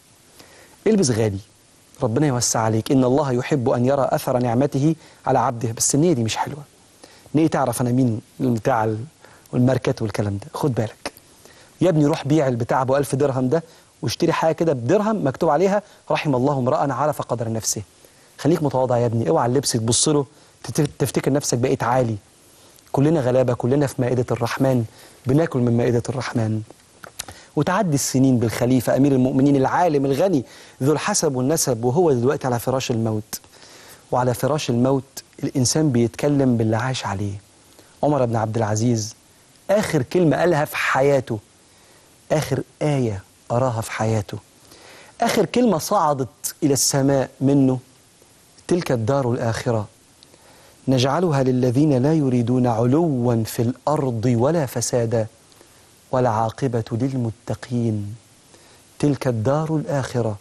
البس غالي ربنا يوسع عليك ان الله يحب ان يرى اثر نعمته على عبده بس النيه دي مش حلوه نيه تعرف انا مين بتاع ال- والماركات والكلام ده خد بالك يا ابني روح بيع البتاع ابو 1000 درهم ده واشتري حاجه كده بدرهم مكتوب عليها رحم الله امرأ عرف قدر نفسه خليك متواضع يا ابني اوعى اللبس تبص له تت- تفتكر نفسك بقيت عالي كلنا غلابه كلنا في مائده الرحمن بناكل من مائده الرحمن وتعدي السنين بالخليفة أمير المؤمنين العالم الغني ذو الحسب والنسب وهو دلوقتي على فراش الموت وعلى فراش الموت الإنسان بيتكلم باللي عاش عليه عمر بن عبد العزيز آخر كلمة قالها في حياته آخر آية أراها في حياته آخر كلمة صعدت إلى السماء منه تلك الدار الآخرة نجعلها للذين لا يريدون علوا في الأرض ولا فسادا والعاقبة للمتقين تلك الدار الآخرة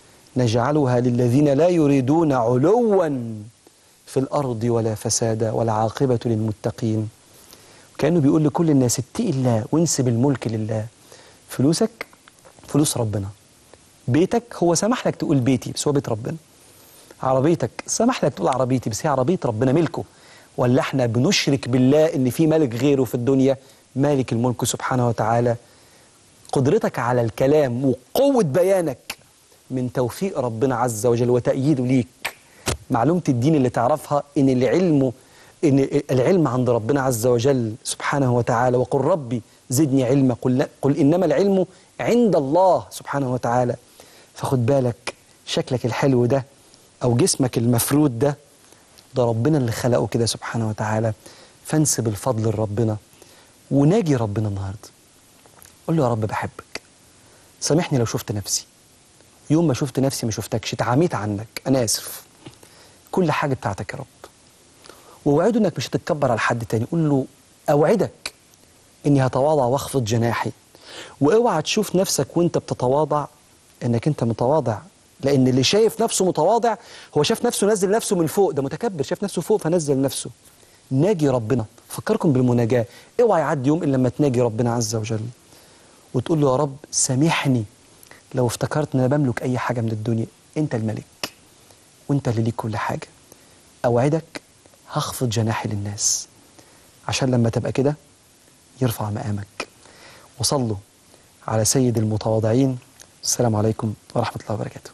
نجعلها للذين لا يريدون علوا في الأرض ولا فسادا والعاقبة للمتقين كأنه بيقول لكل الناس اتقي الله وانسب الملك لله فلوسك فلوس ربنا بيتك هو سمح لك تقول بيتي بس هو بيت ربنا عربيتك سمح لك تقول عربيتي بس هي عربية ربنا ملكه ولا احنا بنشرك بالله ان في ملك غيره في الدنيا مالك الملك سبحانه وتعالى قدرتك على الكلام وقوة بيانك من توفيق ربنا عز وجل وتأييده ليك معلومة الدين اللي تعرفها ان العلم ان العلم عند ربنا عز وجل سبحانه وتعالى وقل ربي زدني علما قل, قل انما العلم عند الله سبحانه وتعالى فخد بالك شكلك الحلو ده او جسمك المفرود ده ده ربنا اللي خلقه كده سبحانه وتعالى فانسب الفضل لربنا وناجي ربنا النهارده قول له يا رب بحبك سامحني لو شفت نفسي يوم ما شفت نفسي ما شفتكش اتعاميت عنك انا اسف كل حاجه بتاعتك يا رب ووعده انك مش هتتكبر على حد تاني قول له اوعدك اني هتواضع واخفض جناحي واوعى تشوف نفسك وانت بتتواضع انك انت متواضع لان اللي شايف نفسه متواضع هو شاف نفسه نزل نفسه من فوق ده متكبر شاف نفسه فوق فنزل نفسه ناجي ربنا فكركم بالمناجاة اوعى يعدي يوم الا لما تناجي ربنا عز وجل وتقول له يا رب سامحني لو افتكرت ان انا بملك اي حاجه من الدنيا انت الملك وانت اللي ليك كل حاجه اوعدك هخفض جناحي للناس عشان لما تبقى كده يرفع مقامك وصلوا على سيد المتواضعين السلام عليكم ورحمه الله وبركاته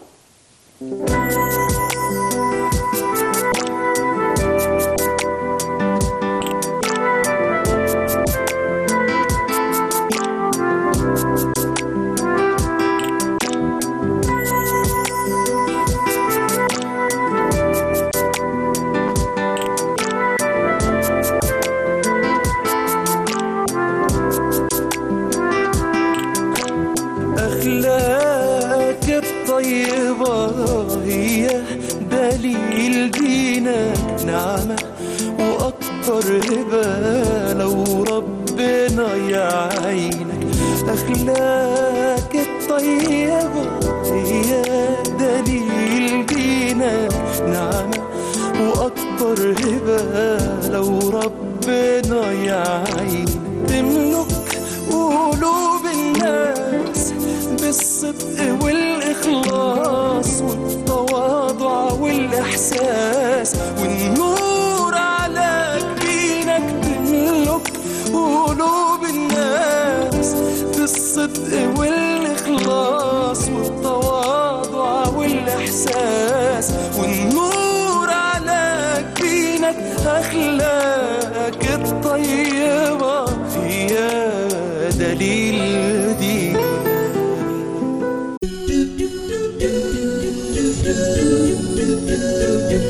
أخلاقك الطيبة هي دليل دينك نعمة وأكبر هبة لو ربنا يعينك أخلاقك الطيبة هي دليل دينك نعمة وأكبر هبة لو ربنا يعينك تملك قلوب الناس بالصدق والإخلاص والتواضع والإحساس والنور على جبينك تملك قلوب الناس بالصدق والإخلاص والتواضع والإحساس والنور على جبينك أخلاقك الطيبة هي دليل دين do do do do do do do do do